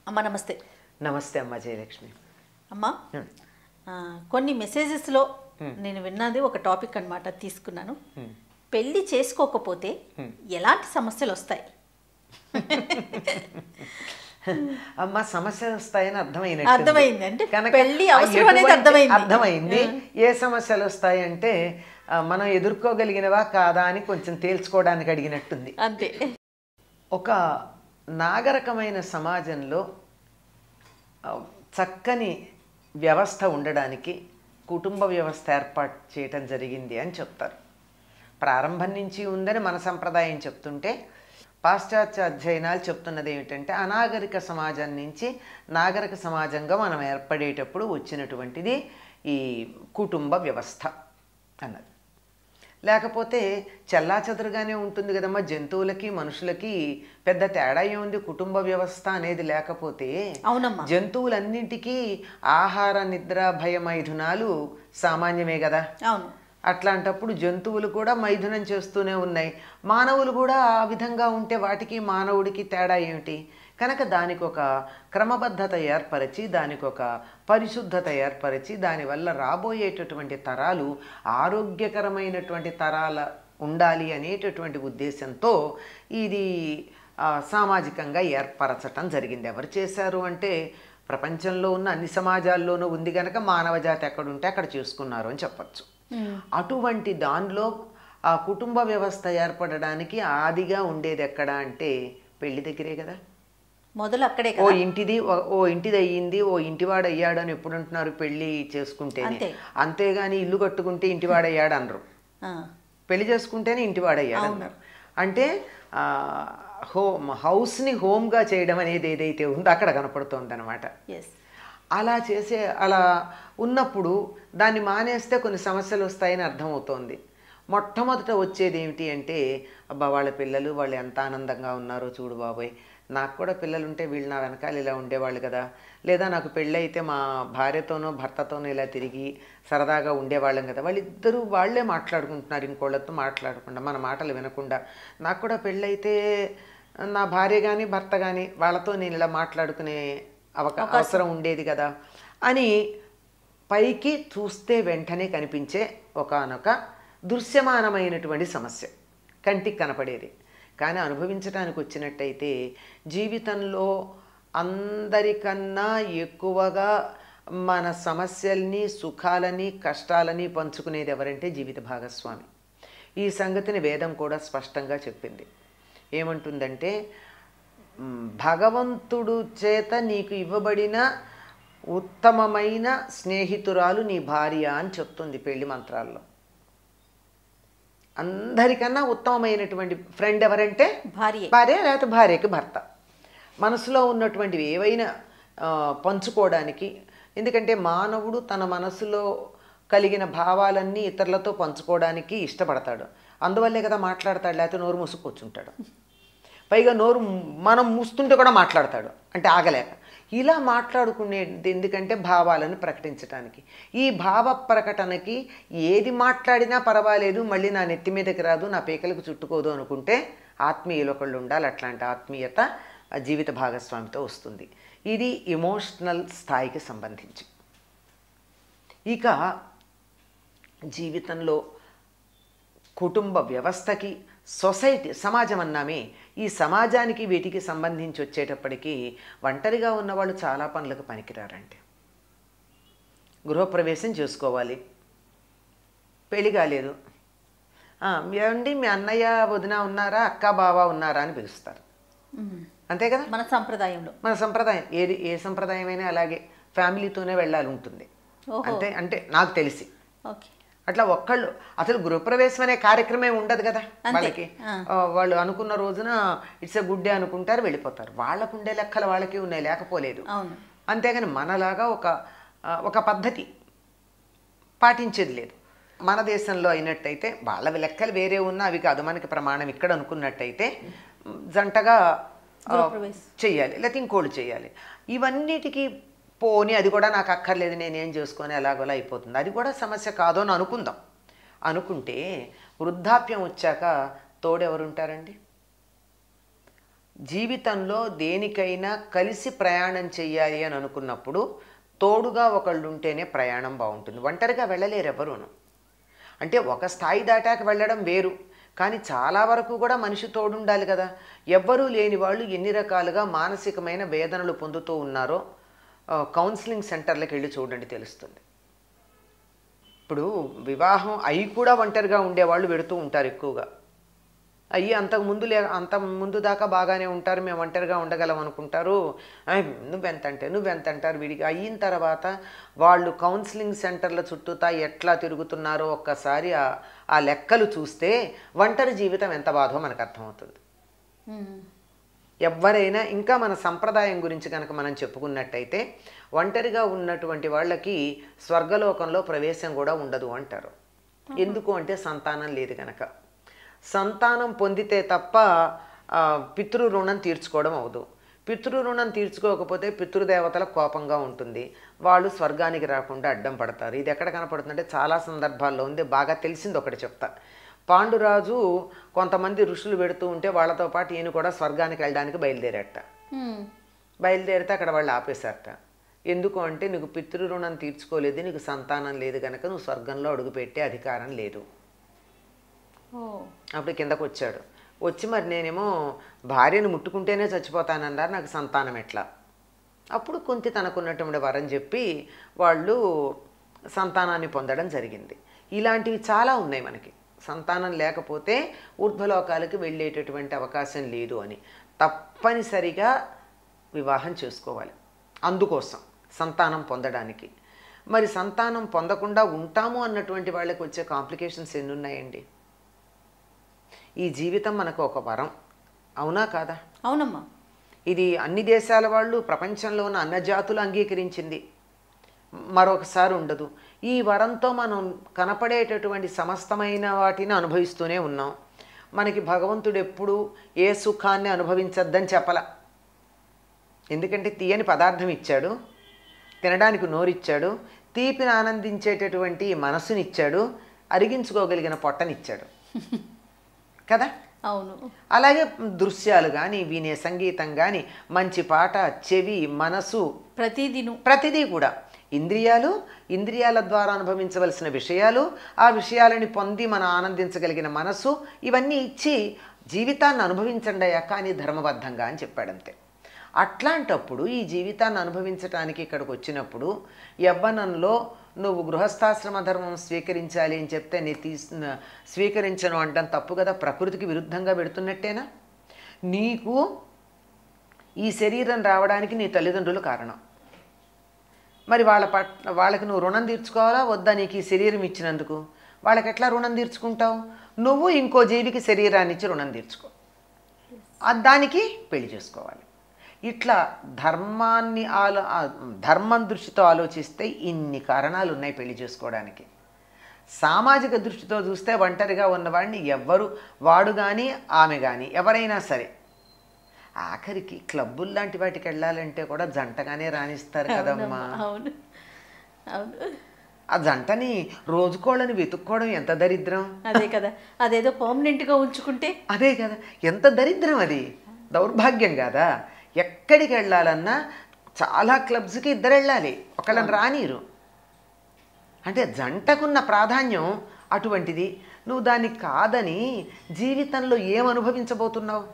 అమ్మ నమస్తే నమస్తే అమ్మ జయలక్ష్మి అమ్మ ఆ, కొన్ని మెసేజెస్లో నేను విన్నది ఒక టాపిక్ అన్నమాట తీసుకున్నాను పెళ్లి చేసుకోకపోతే ఎలాంటి సమస్యలు వస్తాయి అమ్మ సమస్యలు వస్తాయని అర్థమైనట్టు అర్థమైంది. అంటే పెళ్లి అవసరం అనేది అర్థమైంది. అర్థమైంది ఏ సమస్యలు వస్తాయంటే ఆ, మనం ఎదుర్కోగలిగినవా కాదా అని కొంచెం తేల్చుకోవడానికి అడిగినట్టుంది అంతే ఒక నాగరికమైన సమాజంలో ఆ, చక్కని వ్యవస్థ ఉండడానికి కుటుంబ వ్యవస్థ ఏర్పాటు చేయటం జరిగింది అని చెప్తారు ప్రారంభం నుంచి ఉందని మన సంప్రదాయం చెప్తుంటే పాశ్చాత్య అధ్యయనాలు చెప్తున్నది ఏమిటంటే అనాగరిక సమాజం నుంచి నాగరిక సమాజంగా మనం ఏర్పడేటప్పుడు వచ్చినటువంటిది ఈ కుటుంబ వ్యవస్థ అన్నది లేకపోతే చెల్లాచెదరుగానే ఉంటుంది కదమ్మా జంతువులకి మనుషులకి పెద్ద తేడా ఏముంది కుటుంబ వ్యవస్థ అనేది లేకపోతే అవునమ్మా జంతువులన్నింటికీ ఆహార నిద్ర భయ మైథునాలు సామాన్యమే కదా అవును అట్లాంటప్పుడు జంతువులు కూడా మైథునం చేస్తూనే ఉన్నాయి మానవులు కూడా ఆ విధంగా ఉంటే వాటికి మానవుడికి తేడా ఏమిటి కనుక దానికి ఒక క్రమబద్ధత ఏర్పరిచి దానికి ఒక పరిశుద్ధత ఏర్పరిచి దానివల్ల రాబోయేటటువంటి తరాలు ఆరోగ్యకరమైనటువంటి తరాల ఉండాలి అనేటటువంటి ఉద్దేశంతో ఇది ఆ, సామాజికంగా ఏర్పరచటం జరిగింది ఎవరు చేశారు అంటే ప్రపంచంలో ఉన్న అన్ని సమాజాల్లోనూ ఉంది కనుక మానవ జాతి ఎక్కడుంటే అక్కడ చేసుకున్నారు అని చెప్పచ్చు అటువంటి దానిలో ఆ కుటుంబ వ్యవస్థ ఏర్పడడానికి ఆదిగా ఉండేది ఎక్కడ అంటే పెళ్లి దగ్గరే కదా మొదలు అక్కడే ఓ కదా ఇంటిది ఓ- ఓ ఇంటిది అయ్యింది ఓ ఇంటివాడు అయ్యాడు అని ఎప్పుడు అంటున్నారు పెళ్లి చేసుకుంటేనే అంతే. అంతేగాని ఇల్లు కట్టుకుంటే ఇంటివాడు అయ్యాడు అనరు ఆ, పెళ్లి చేసుకుంటేనే ఇంటివాడు అయ్యాడు అన్నారు అంటే ఆ, హోమ్ హౌస్ని హోమ్గా చేయడం అనేది ఏదైతే ఉందో అక్కడ కనపడుతోంది అనమాట ఎస్ అలా చేసే అలా ఉన్నప్పుడు దాన్ని మానేస్తే కొన్ని సమస్యలు వస్తాయని అర్థమవుతోంది మొట్టమొదట వచ్చేది ఏమిటి అంటే అబ్బా వాళ్ళ పిల్లలు వాళ్ళు ఎంత ఆనందంగా ఉన్నారో చూడు బాబోయ్ నాకు కూడా పిల్లలు ఉంటే వీళ్ళు నా వెనకాల ఇలా ఉండేవాళ్ళు కదా లేదా నాకు పెళ్ళి అయితే మా భార్యతోనో భర్తతోనో ఇలా తిరిగి సరదాగా ఉండేవాళ్ళం కదా వాళ్ళిద్దరూ వాళ్ళే మాట్లాడుకుంటున్నారు ఇంకోళ్ళతో మాట్లాడకుండా మన మాటలు వినకుండా నాకు కూడా పెళ్ళైతే నా భార్య కానీ భర్త కానీ వాళ్ళతో నేను ఇలా మాట్లాడుకునే అవకా అవసరం ఉండేది కదా అని పైకి చూస్తే వెంటనే కనిపించే ఒకానొక దృశ్యమానమైనటువంటి సమస్య కంటికి కనపడేది కానీ అనుభవించడానికి వచ్చినట్టయితే జీవితంలో అందరికన్నా ఎక్కువగా మన సమస్యల్ని సుఖాలని కష్టాలని పంచుకునేది ఎవరంటే జీవిత భాగస్వామి ఈ సంగతిని వేదం కూడా స్పష్టంగా చెప్పింది ఏమంటుందంటే మ్, భగవంతుడు చేత నీకు ఇవ్వబడిన ఉత్తమమైన స్నేహితురాలు నీ భార్య అని చెప్తుంది పెళ్లి మంత్రాల్లో అందరికన్నా ఉత్తమమైనటువంటి ఫ్రెండ్ ఎవరంటే భార్య భార్య లేకపోతే భార్యకి భర్త మనసులో ఉన్నటువంటివి ఏవైనా ఆ, పంచుకోవడానికి ఎందుకంటే మానవుడు తన మనసులో కలిగిన భావాలన్నీ ఇతరులతో పంచుకోవడానికి ఇష్టపడతాడు అందువల్లే కదా మాట్లాడతాడు లేకపోతే నోరు మూసుకొచ్చుంటాడు పైగా నోరు మనం మూస్తుంటే కూడా మాట్లాడతాడు అంటే ఆగలేక ఇలా మాట్లాడుకునేది ఎందుకంటే భావాలను ప్రకటించడానికి ఈ భావ ప్రకటనకి ఏది మాట్లాడినా పర్వాలేదు మళ్ళీ నా నెత్తి మీదకి రాదు నా పీకలకు చుట్టుకోదు అనుకుంటే ఆత్మీయులు ఒకళ్ళు ఉండాలి అట్లాంటి ఆత్మీయత ఆ జీవిత భాగస్వామితో వస్తుంది ఇది ఎమోషనల్ స్థాయికి సంబంధించి ఇక జీవితంలో కుటుంబ వ్యవస్థకి సొసైటీ సమాజం అన్నామే ఈ సమాజానికి వీటికి సంబంధించి వచ్చేటప్పటికి ఒంటరిగా ఉన్నవాళ్ళు చాలా పనులకు పనికిరారండి గృహప్రవేశం చేసుకోవాలి పెళ్లి కాలేదు "ఆ, ఏమండి మీ అన్నయ్య వదిన ఉన్నారా అక్క బావ ఉన్నారా అని పిలుస్తారు మ్మ్. అంతే కదా మన సంప్రదాయంలో మన సంప్రదాయం ఏది ఏ సంప్రదాయమైనా అలాగే ఫ్యామిలీతోనే వెళ్ళాలి ఉంటుంది ఓహో. అంతే అంటే నాకు తెలిసి ఓకే అట్లా ఒక్కళ్ళు అసలు గృహప్రవేశం అనే కార్యక్రమే ఉండదు కదా అంతే. వాళ్ళకి ఆ. ఆ, వాళ్ళు అనుకున్న రోజున ఇట్స్ ఎ గుడ్ డే అనుకుంటారు వెళ్ళిపోతారు వాళ్ళకు ఉండే లెక్కలు వాళ్ళకి ఉన్నాయి లేకపోలేదు అవును అంతేగాని మనలాగా ఒక ఆ, ఒక పద్ధతి పాటించేది లేదు మన దేశంలో అయినట్టయితే వాళ్ళ లెక్కలు వేరే ఉన్నా అవి కాదు మనకి ప్రమాణం ఇక్కడ అనుకున్నట్టయితే మ్, జంటగా ఆ, గృహప్రవేశం. చెయ్యాలి లేకపోతే ఇంకోళ్ళు చేయాలి ఇవన్నిటికీ పోని అది కూడా నాకు అక్కర్లేదు నేనేం చేసుకొని ఎలాగోలా అయిపోతుంది అది కూడా సమస్య కాదు అని అనుకుందాం అనుకుంటే వృద్ధాప్యం వచ్చాక తోడెవరుంటారండి జీవితంలో దేనికైనా కలిసి ప్రయాణం చెయ్యాలి అని అనుకున్నప్పుడు తోడుగా ఒకళ్ళు ఉంటేనే ప్రయాణం బాగుంటుంది ఒంటరిగా వెళ్ళలేరు ఎవరును అంటే ఒక స్థాయి దాటాక వెళ్ళడం వేరు కానీ చాలా వరకు కూడా మనిషి తోడుండాలి కదా ఎవ్వరూ లేని వాళ్ళు ఎన్ని రకాలుగా మానసికమైన వేదనలు పొందుతూ ఉన్నారో ఆ, కౌన్సిలింగ్ సెంటర్లకు వెళ్ళి చూడండి తెలుస్తుంది ఇప్పుడు వివాహం అయి కూడా ఒంటరిగా ఉండేవాళ్ళు పెడుతూ ఉంటారు ఎక్కువగా అయ్యి అంతకు ముందు లే అంత ముందు దాకా బాగానే ఉంటారు మేము ఒంటరిగా ఉండగలం అనుకుంటారు "ఆయ్, నువ్వెంత అంటే నువ్వెంత అంటారు వీడికి అయిన తర్వాత వాళ్ళు కౌన్సిలింగ్ సెంటర్ల చుట్టూతా ఎట్లా తిరుగుతున్నారో ఒక్కసారి ఆ ఆ లెక్కలు చూస్తే ఒంటరి జీవితం ఎంత బాధో మనకు అర్థమవుతుంది ఉమ్. ఎవరైనా ఇంకా మన సంప్రదాయం గురించి కనుక మనం చెప్పుకున్నట్టయితే ఒంటరిగా ఉన్నటువంటి వాళ్ళకి స్వర్గలోకంలో ప్రవేశం కూడా ఉండదు అంటారు ఎందుకు అంటే సంతానం లేదు కనుక సంతానం పొందితే తప్ప ఆ, పితృ రుణం తీర్చుకోవడం అవదు పితృ రుణం తీర్చుకోకపోతే పితృదేవతల కోపంగా ఉంటుంది వాళ్ళు స్వర్గానికి రాకుండా అడ్డం పడతారు ఇది ఎక్కడ కనపడుతుందంటే చాలా సందర్భాల్లో ఉంది బాగా తెలిసింది ఒకటి చెప్తా పాండురాజు కొంతమంది ఋషులు పెడుతూ ఉంటే వాళ్ళతో పాటు ఈయన కూడా స్వర్గానికి వెళ్ళడానికి బయలుదేరట ఉమ్. బయలుదేరితే అక్కడ వాళ్ళు ఆపేశారట ఎందుకు అంటే నీకు పితృ రుణం తీర్చుకోలేదు నీకు సంతానం లేదు కనుక నువ్వు స్వర్గంలో అడుగుపెట్టే అధికారం లేదు ఓ అప్పుడు కిందకు వచ్చాడు వచ్చి మరి నేనేమో భార్యను ముట్టుకుంటేనే చచ్చిపోతానన్నారు నాకు సంతానం ఎట్లా అప్పుడు కుంతి తనకున్నటువంటి వరం చెప్పి వాళ్ళు సంతానాన్ని పొందడం జరిగింది ఇలాంటివి చాలా ఉన్నాయి మనకి సంతానం లేకపోతే ఊర్ధ్వలోకాలకు వెళ్ళేటటువంటి అవకాశం లేదు అని తప్పనిసరిగా వివాహం చేసుకోవాలి అందుకోసం సంతానం పొందడానికి మరి సంతానం పొందకుండా ఉంటాము అన్నటువంటి వాళ్ళకి వచ్చే కాంప్లికేషన్స్ ఎన్ని ఉన్నాయండి ఈ జీవితం మనకు ఒక వరం అవునా కాదా అవునమ్మా ఇది అన్ని దేశాల వాళ్ళు ప్రపంచంలో ఉన్న అన్న జాతులు అంగీకరించింది మరొకసారి ఉండదు ఈ వరంతో మనం కనపడేటటువంటి సమస్తమైన వాటిని అనుభవిస్తూనే ఉన్నాం మనకి భగవంతుడు ఎప్పుడు ఏ సుఖాన్ని అనుభవించద్దని చెప్పల ఎందుకంటే తీయని పదార్థం ఇచ్చాడు తినడానికి నోరిచ్చాడు తీపిని ఆనందించేటటువంటి మనసునిచ్చాడు అరిగించుకోగలిగిన పొట్టనిచ్చాడు కదా అవును అలాగే దృశ్యాలు కానీ వినే సంగీతం కానీ మంచి పాట చెవి మనసు ప్రతిదిను ప్రతిదీ కూడా ఇంద్రియాలు ఇంద్రియాల ద్వారా అనుభవించవలసిన విషయాలు ఆ విషయాలని పొంది మనం ఆనందించగలిగిన మనసు ఇవన్నీ ఇచ్చి జీవితాన్ని అనుభవించండి అయ్యా కానీ ధర్మబద్ధంగా అని చెప్పాడంతే అట్లాంటప్పుడు ఈ జీవితాన్ని అనుభవించటానికి ఇక్కడికి వచ్చినప్పుడు యవ్వనంలో నువ్వు గృహస్థాశ్రమ ధర్మం స్వీకరించాలి అని చెప్తే నీ తీస్ స్వీకరించను అంటాం తప్పు కదా ప్రకృతికి విరుద్ధంగా పెడుతున్నట్టేనా నీకు ఈ శరీరం రావడానికి నీ తల్లిదండ్రులు కారణం మరి వాళ్ళ పట్ వాళ్ళకి నువ్వు రుణం తీర్చుకోవాలా వద్దా నీకు ఈ శరీరం ఇచ్చినందుకు వాళ్ళకి ఎట్లా రుణం తీర్చుకుంటావు నువ్వు ఇంకో జీవికి శరీరాన్ని ఇచ్చి రుణం తీర్చుకో ఆ దానికి పెళ్లి చేసుకోవాలి ఇట్లా ధర్మాన్ని ఆలో ఆ ధర్మం దృష్టితో ఆలోచిస్తే ఇన్ని కారణాలు ఉన్నాయి పెళ్లి చేసుకోవడానికి సామాజిక దృష్టితో చూస్తే ఒంటరిగా ఉన్నవాడిని ఎవ్వరు వాడు కానీ ఆమె కానీ ఎవరైనా సరే ఆఖరికి క్లబ్బులు లాంటి వాటికి వెళ్ళాలంటే కూడా జంటగానే రాణిస్తారు కదమ్మా అవును అవును ఆ జంటని రోజుకోళ్ళని వెతుక్కోవడం ఎంత దరిద్రం అదే కదా అదేదో పర్మనెంట్ గా ఉంచుకుంటే అదే కదా ఎంత దరిద్రం అది దౌర్భాగ్యం కదా ఎక్కడికి వెళ్ళాలన్నా చాలా క్లబ్స్కి ఇద్దరు వెళ్ళాలి ఒకళ్ళని రానీరు అంటే జంటకున్న ప్రాధాన్యం అటువంటిది నువ్వు దాన్ని కాదని జీవితంలో ఏం అనుభవించబోతున్నావు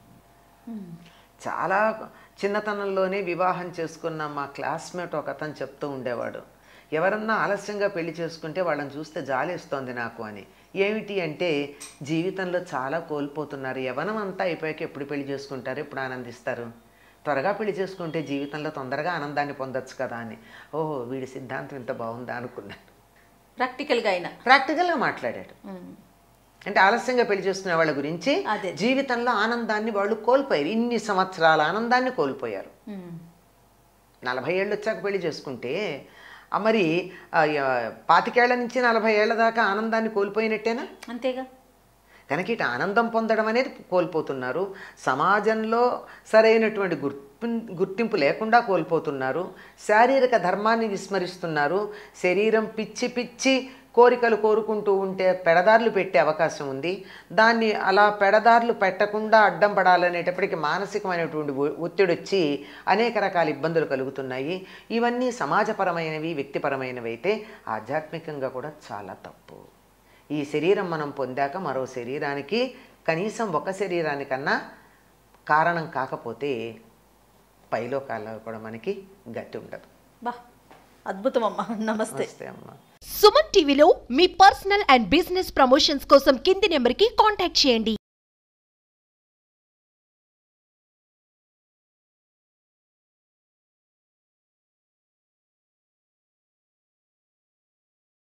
చాలా చిన్నతనంలోనే వివాహం చేసుకున్న మా క్లాస్మేట్ ఒక అతను చెప్తూ ఉండేవాడు ఎవరన్నా ఆలస్యంగా పెళ్లి చేసుకుంటే వాళ్ళని చూస్తే జాలేస్తోంది నాకు అని ఏమిటి అంటే జీవితంలో చాలా కోల్పోతున్నారు యవనం అంతా అయిపోయాక ఎప్పుడు పెళ్లి చేసుకుంటారు ఎప్పుడు ఆనందిస్తారు త్వరగా పెళ్లి చేసుకుంటే జీవితంలో తొందరగా ఆనందాన్ని పొందొచ్చు కదా అని ఓహో వీడి సిద్ధాంతం ఇంత బాగుందా అనుకున్నాను ప్రాక్టికల్ గా అయినా ప్రాక్టికల్గా మాట్లాడాడు ఉమ్. అంటే ఆలస్యంగా పెళ్లి చేసుకునే వాళ్ళ గురించి అదే. జీవితంలో ఆనందాన్ని వాళ్ళు కోల్పోయారు ఇన్ని సంవత్సరాల ఆనందాన్ని కోల్పోయారు ఉమ్. నలభై ఏళ్ళు వచ్చాక పెళ్లి చేసుకుంటే ఆ మరి ఆ, ఆ, పాతికేళ్ల నుంచి నలభై ఏళ్ల దాకా ఆనందాన్ని కోల్పోయినట్టేనా అంతేగా కనుక ఇటు ఆనందం పొందడం అనేది కోల్పోతున్నారు సమాజంలో సరైనటువంటి గుర్తు గుర్తింపు లేకుండా కోల్పోతున్నారు శారీరక ధర్మాన్ని విస్మరిస్తున్నారు శరీరం పిచ్చి పిచ్చి కోరికలు కోరుకుంటూ ఉంటే పెడదారులు పెట్టే అవకాశం ఉంది దాన్ని అలా పెడదారులు పెట్టకుండా అడ్డం పడాలనేటప్పటికి మానసికమైనటువంటి ఒ- ఒత్తిడి వచ్చి అనేక రకాల ఇబ్బందులు కలుగుతున్నాయి ఇవన్నీ సమాజపరమైనవి వ్యక్తిపరమైనవి అయితే ఆధ్యాత్మికంగా కూడా చాలా తప్పు ఈ శరీరం మనం పొందాక మరో శరీరానికి కనీసం ఒక శరీరానికన్నా కారణం కాకపోతే పైలోకాల్లో కూడా మనకి గతి ఉండదు బా అద్భుతం అమ్మా నమస్తే నమస్తే అమ్మా సుమన్ టీవీలో మీ పర్సనల్ అండ్ బిజినెస్ ప్రమోషన్స్ కోసం కింది నెంబర్కి కాంటాక్ట్ చేయండి